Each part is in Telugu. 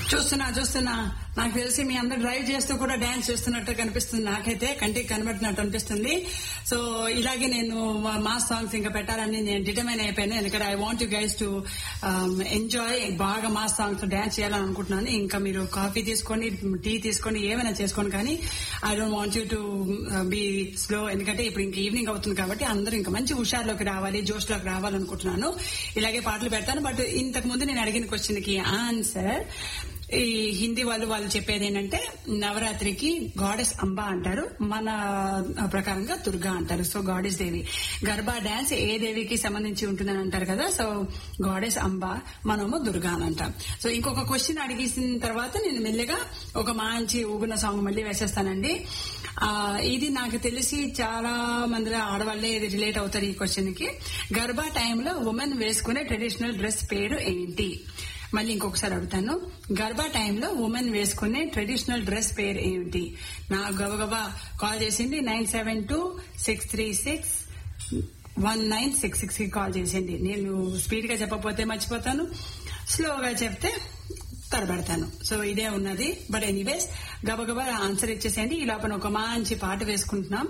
చూస్తున్నా చూస్తున్నా నాకు తెలిసి మీ అందరు డ్రైవ్ చేస్తూ కూడా డాన్స్ చేస్తున్నట్టు కనిపిస్తుంది నాకైతే కంటికి కనబడుతున్నట్టు అనిపిస్తుంది సో ఇలాగే నేను మా సాంగ్స్ ఇంకా పెట్టాలని నేను డిటర్మైన్ అయిపోయాను ఎందుకంటే I want you guys to enjoy బాగా మా సాంగ్స్ డాన్స్ చేయాలని అనుకుంటున్నాను ఇంకా మీరు కాఫీ తీసుకొని టీ తీసుకొని ఏమైనా చేసుకోండి కానీ I don't want you to be slow ఎందుకంటే ఇప్పుడు ఇంక ఈవినింగ్ అవుతుంది కాబట్టి అందరూ ఇంకా మంచి హుషార్లోకి రావాలి జోష్లోకి రావాలనుకుంటున్నాను ఇలాగే పాటలు పెడతాను బట్ ఇంతకు ముందు నేను అడిగిన క్వశ్చన్ కి ఆన్సర్ ఈ హిందీ వాళ్ళు వాళ్ళు చెప్పేది ఏంటంటే నవరాత్రికి గాడెస్ అంబా అంటారు మన ప్రకారంగా దుర్గా అంటారు so goddess Devi Garba dance ఏ దేవికి సంబంధించి ఉంటుందని అంటారు కదా సో గాడెస్ అంబా మనము దుర్గా అని అంటాం సో ఇంకొక క్వశ్చన్ అడిగేసిన తర్వాత నేను మెల్లిగా ఒక మంచి ఊగున సాంగ్ మళ్ళీ వేసేస్తానండి ఆ, ఇది నాకు తెలిసి చాలా మంది ఆడవాళ్లే ఇది రిలేట్ అవుతారు ఈ క్వశ్చన్ కి గర్భా టైంలో ఉమెన్ వేసుకునే ట్రెడిషనల్ డ్రెస్ పేరు ఏంటి మళ్ళీ ఇంకొకసారి అడుగుతాను గర్భా టైంలో ఉమెన్ వేసుకునే ట్రెడిషనల్ డ్రెస్ పేరు ఏమిటి నా గబగబా కాల్ చేసింది nine seven two six three six one nine six six కి కాల్ చేసింది నేను స్పీడ్ గా చెప్పకపోతే మర్చిపోతాను స్లోగా చెప్తే తరబడతాను సో ఇదే ఉన్నది బట్ ఎనీవేస్ గబగబా ఆన్సర్ ఇచ్చేసేయండి ఈ లోపల ఒక మంచి పాట వేసుకుంటున్నాం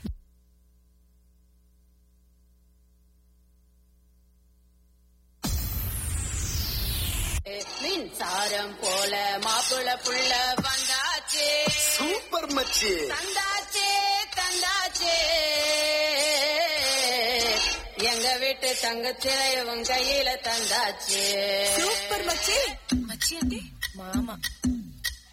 மின்சாரம் போல மாப்பிள புள்ள வந்தாச்சே சூப்பர் மச்சி தந்தாச்சே தந்தாச்சே எங்க வீட்டு தங்கச்சில இவன் கையில தந்தாச்சே సూపర్ మచ్చి మచ్చి అంటే మామ